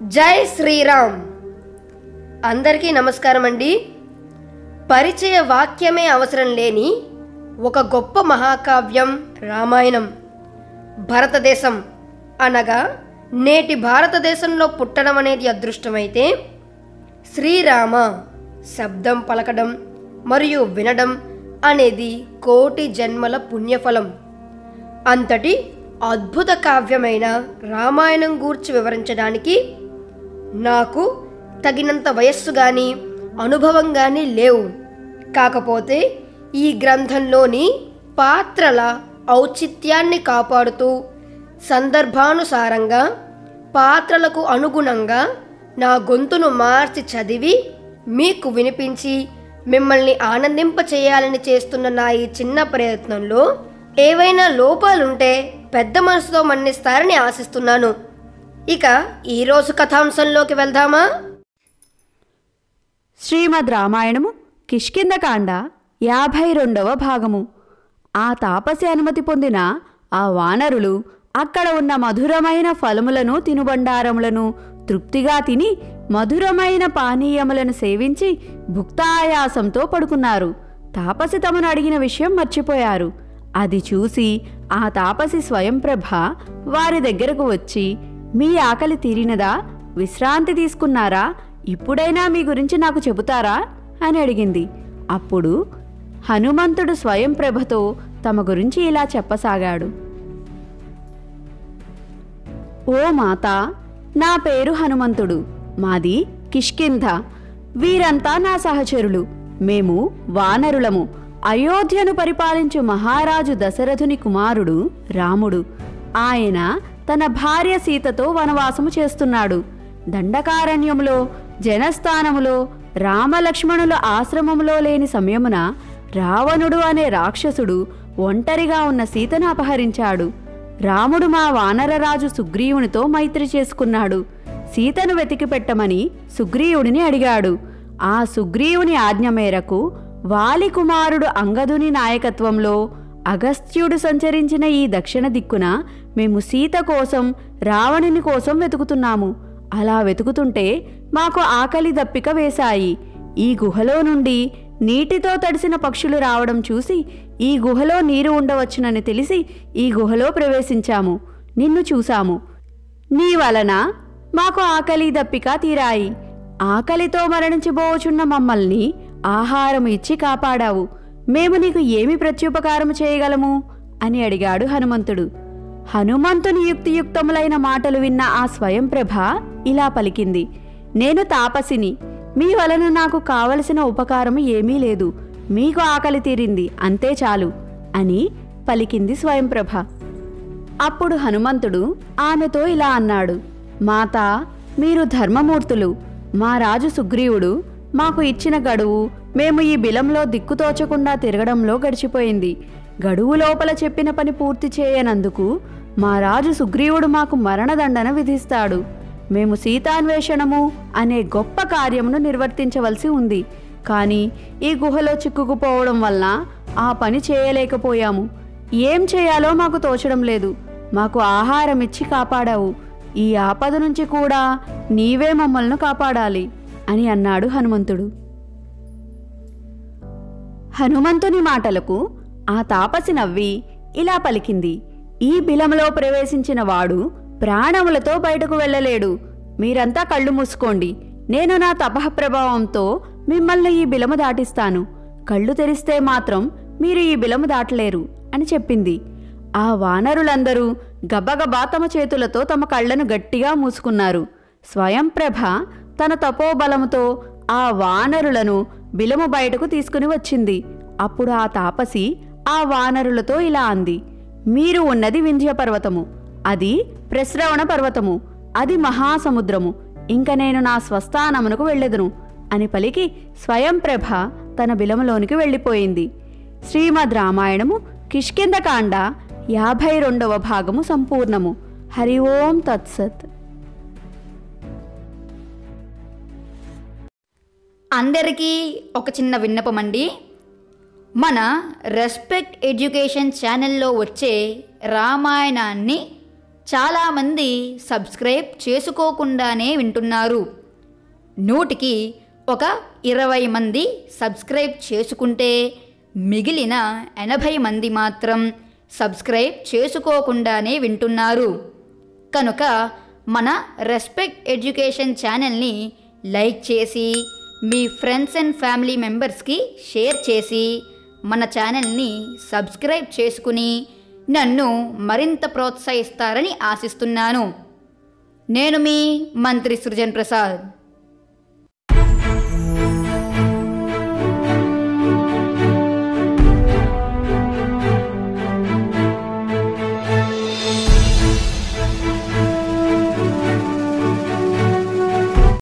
జై శ్రీరామ్ అందరికీ నమస్కారం అండి పరిచయ వాక్యమే అవసరం లేని ఒక గొప్ప మహాకావ్యం రామాయణం భారతదేశం అనగా నేటి భారతదేశంలో పుట్టడం అనేది అదృష్టమైతే శ్రీరామ శబ్దం పలకడం మరియు వినడం అనేది కోటి జన్మల పుణ్యఫలం అంతటి అద్భుత కావ్యమైన రామాయణం గూర్చి వివరించడానికి నాకు తగినంత వయస్సు కానీ అనుభవం కానీ లేవు కాకపోతే ఈ గ్రంథంలోని పాత్రల ఔచిత్యాన్ని కాపాడుతూ సందర్భానుసారంగా పాత్రలకు అనుగుణంగా నా గొంతును మార్చి చదివి మీకు వినిపించి మిమ్మల్ని ఆనందింప చేయాలని చేస్తున్న నా ఈ చిన్న ప్రయత్నంలో ఏవైనా లోపాలుంటే పెద్ద మనసుతో మన్నిస్తారని ఆశిస్తున్నాను ఇక ఈరోజు కథాంశంలోకి వెళ్దామా శ్రీమద్ రామాయణము కిష్కిందకాండ యాభై రెండవ భాగము ఆ తాపసి అనుమతి పొందిన ఆ వానరులు అక్కడ ఉన్న మధురమైన ఫలములను తినుబండారములను తృప్తిగా తిని మధురమైన పానీయములను సేవించి భుక్తాయాసంతో పడుకున్నారు తాపసి తమను అడిగిన విషయం మర్చిపోయారు అది చూసి ఆ తాపసి స్వయంప్రభ వారి దగ్గరకు వచ్చి మీ ఆకలి తీరినదా విశ్రాంతి తీసుకున్నారా ఇప్పుడైనా మీ గురించి నాకు చెబుతారా అని అడిగింది అప్పుడు హనుమంతుడు స్వయంప్రభతో తమ గురించి ఇలా చెప్పసాగాడు ఓ మాత నా పేరు హనుమంతుడు మాది కిష్కింధ వీరంతా నా సహచరులు మేము వానరులము అయోధ్యను పరిపాలించు మహారాజు దశరథుని కుమారుడు రాముడు ఆయన తన భార్య సీతతో వనవాసము చేస్తున్నాడు దండకారణ్యములో జనస్థానములో రామలక్ష్మణుల ఆశ్రమములో లేని సమయమున రావణుడు అనే రాక్షసుడు ఒంటరిగా ఉన్న సీతను అపహరించాడు రాముడు మా వానరరాజు సుగ్రీవునితో మైత్రి చేసుకున్నాడు సీతను వెతికి పెట్టమని సుగ్రీవుడిని అడిగాడు ఆ సుగ్రీవుని ఆజ్ఞ మేరకు వాలి కుమారుడు అంగదుని నాయకత్వంలో అగస్త్యుడు సంచరించిన ఈ దక్షిణ దిక్కున మేము సీత కోసం రావణుని కోసం వెతుకుతున్నాము అలా వెతుకుతుంటే మాకు ఆకలి దప్పిక వేశాయి ఈ గుహలో నుండి నీటితో తడిసిన పక్షులు రావడం చూసి ఈ గుహలో నీరు ఉండవచ్చునని తెలిసి ఈ గుహలో ప్రవేశించాము నిన్ను చూశాము నీ వలన మాకు ఆకలి దప్పిక తీరాయి ఆకలితో మరణించబోచున్న మమ్మల్ని ఆహారం ఇచ్చి కాపాడావు మేము నీకు ఏమి ప్రత్యుపకారం చేయగలము అని అడిగాడు హనుమంతుడు హనుమంతుని యుక్తియుక్తములైన మాటలు విన్న ఆ స్వయంప్రభ ఇలా పలికింది నేను తాపసిని మీ వలన నాకు కావలసిన ఉపకారం ఏమీ లేదు మీకు ఆకలి తీరింది అంతే చాలు అని పలికింది స్వయంప్రభ అప్పుడు హనుమంతుడు ఆమెతో ఇలా అన్నాడు మాత మీరు ధర్మమూర్తులు మా రాజు సుగ్రీవుడు మాకు ఇచ్చిన గడువు మేము ఈ బిలంలో దిక్కుతోచకుండా తిరగడంలో గడిచిపోయింది గడువు లోపల చెప్పిన పని పూర్తి చేయనందుకు మా రాజు సుగ్రీవుడు మాకు మరణదండన విధిస్తాడు మేము సీతాన్వేషణము అనే గొప్ప కార్యమును నిర్వర్తించవలసి ఉంది కానీ ఈ గుహలో చిక్కుకుపోవడం వలన ఆ పని చేయలేకపోయాము ఏం చేయాలో మాకు తోచడం లేదు మాకు ఆహారం ఇచ్చి కాపాడావు ఈ ఆపద నుంచి కూడా నీవే మమ్మల్ని కాపాడాలి అని అన్నాడు హనుమంతుడు హనుమంతుని మాటలకు ఆ తాపసి నవ్వి ఇలా పలికింది ఈ బిలంలో ప్రవేశించిన వాడు ప్రాణములతో బయటకు వెళ్ళలేడు మీరంతా కళ్ళు మూసుకోండి నేను నా తపః ప్రభావంతో మిమ్మల్ని ఈ బిలము దాటిస్తాను కళ్ళు తెరిస్తే మాత్రం మీరు ఈ బిలము దాటలేరు అని చెప్పింది ఆ వానరులందరూ గబగబా తమ చేతులతో తమ కళ్ళను గట్టిగా మూసుకున్నారు స్వయంప్రభ తన తపోబలముతో ఆ వానరులను బిలము బయటకు తీసుకుని వచ్చింది అప్పుడు ఆ తాపసి ఆ వానరులతో ఇలా అంది మీరు ఉన్నది వింధ్య పర్వతము అది ప్రశ్రవణ పర్వతము అది మహాసముద్రము ఇంక నేను నా స్వస్థానమునకు వెళ్ళెదను అని పలికి స్వయంప్రభ తన బిలములోనికి వెళ్ళిపోయింది శ్రీమద్ రామాయణము కిష్కిందకాండ యాభై రెండవ భాగము సంపూర్ణము హరి ఓం తత్సత్ అందరికీ ఒక చిన్న విన్నపం అండి మన రెస్పెక్ట్ ఎడ్యుకేషన్ ఛానల్లో వచ్చే రామాయణాన్ని చాలామంది సబ్స్క్రైబ్ చేసుకోకుండానే వింటున్నారు నూటికి ఒక ఇరవై మంది సబ్స్క్రైబ్ చేసుకుంటే మిగిలిన ఎనభై మంది మాత్రం సబ్స్క్రైబ్ చేసుకోకుండానే వింటున్నారు కనుక మన రెస్పెక్ట్ ఎడ్యుకేషన్ ఛానల్ని లైక్ చేసి మీ ఫ్రెండ్స్ అండ్ ఫ్యామిలీ మెంబర్స్కి షేర్ చేసి మన ఛానల్ని సబ్స్క్రైబ్ చేసుకుని నన్ను మరింత ప్రోత్సహిస్తారని ఆశిస్తున్నాను నేను మీ మంత్రి సృజన్ ప్రసాద్